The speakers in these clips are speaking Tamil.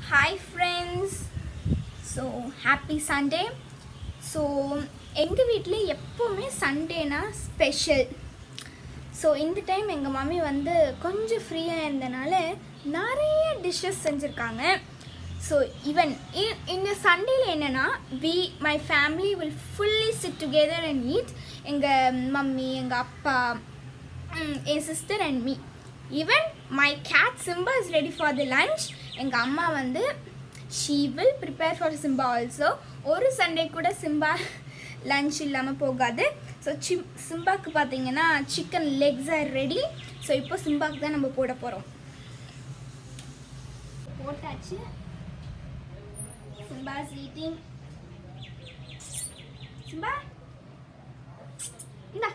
hi friends so happy Sunday so எங்கள் வீட்டில் எப்போவுமே சண்டேனா ஸ்பெஷல் ஸோ இந்த டைம் எங்கள் மம்மி வந்து கொஞ்சம் ஃப்ரீயாக இருந்தனால நிறைய டிஷ்ஷஸ் செஞ்சுருக்காங்க ஸோ ஈவன் இந்த சண்டேல என்னென்னா we my family will fully sit together and eat எங்கள் மம்மி எங்கள் அப்பா ம், என் sister and me even my cat Simba is ready for the lunch எங்கள் அம்மா வந்து she will prepare for Simba also ஒரு சண்டே கூட சிம்பா லஞ்ச் இல்லாமல் போகாது ஸோ சிம் சிம்பாக்கு பார்த்தீங்கன்னா chicken legs are ready so இப்போ சிம்பாக்கு தான் நம்ம போட போகிறோம் போட்டாச்சு சிம்பா ஈட்டிங் சிம்பா இந்தா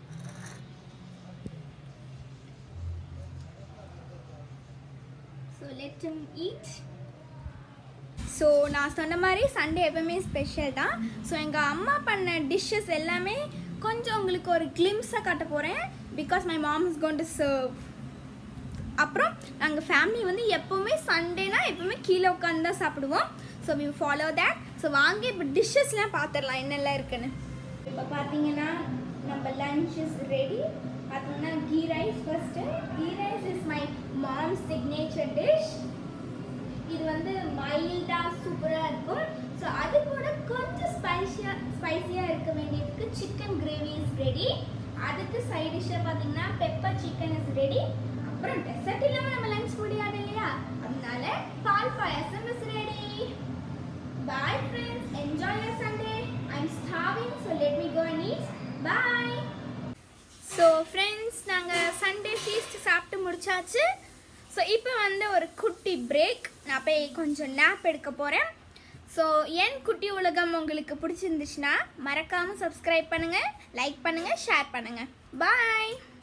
so let him eat so நான் சொன்ன மாதிரி சண்டே எப்பவுமே ஸ்பெஷல் தான் ஸோ எங்கள் அம்மா பண்ண டிஷ்ஷஸ் எல்லாமே கொஞ்சம் உங்களுக்கு ஒரு கிளிம்ஸாக காட்ட போகிறேன் because my mom is gone to serve அப்புறம் நாங்கள் ஃபேமிலி வந்து எப்போவுமே சண்டேனா எப்போவுமே கீழே உட்காந்து தான் சாப்பிடுவோம் so we follow that so வாங்க இப்போ டிஷ்ஷஸ்லாம் பார்த்துடலாம் என்னெல்லாம் இருக்குன்னு இப்போ பார்த்தீங்கன்னா நம்ம லஞ்ச் இஸ் ரெடி பார்த்தீங்கன்னா ghee rice first ghee rice is my mom signature dish இது வந்து மைல்டாக சூப்பராக இருக்கும் ஸோ அது கூட கொஞ்சம் ஸ்பைசியாக ஸ்பைசியாக இருக்க வேண்டியதுக்கு சிக்கன் கிரேவி இஸ் ரெடி அதுக்கு சைட் டிஷ்ஷாக பார்த்தீங்கன்னா பெப்பர் சிக்கன் இஸ் ரெடி அப்புறம் டெசர்ட் இல்லாமல் நம்ம லஞ்ச் முடியாது இல்லையா அதனால paal payasam is ready bye friends enjoy your Sunday I am starving so let me go and eat bye so friends நாங்கள் சண்டே ஃபீஸ்ட் சாப்பிட்டு முடிச்சாச்சு ஸோ இப்போ வந்து ஒரு குட்டி பிரேக் நான் போய் கொஞ்சம் நேப் எடுக்க போகிறேன் ஸோ என் குட்டி உலகம் உங்களுக்கு பிடிச்சிருந்துச்சுன்னா மறக்காமல் சப்ஸ்கிரைப் பண்ணுங்கள் லைக் பண்ணுங்கள் ஷேர் பண்ணுங்கள் பாய்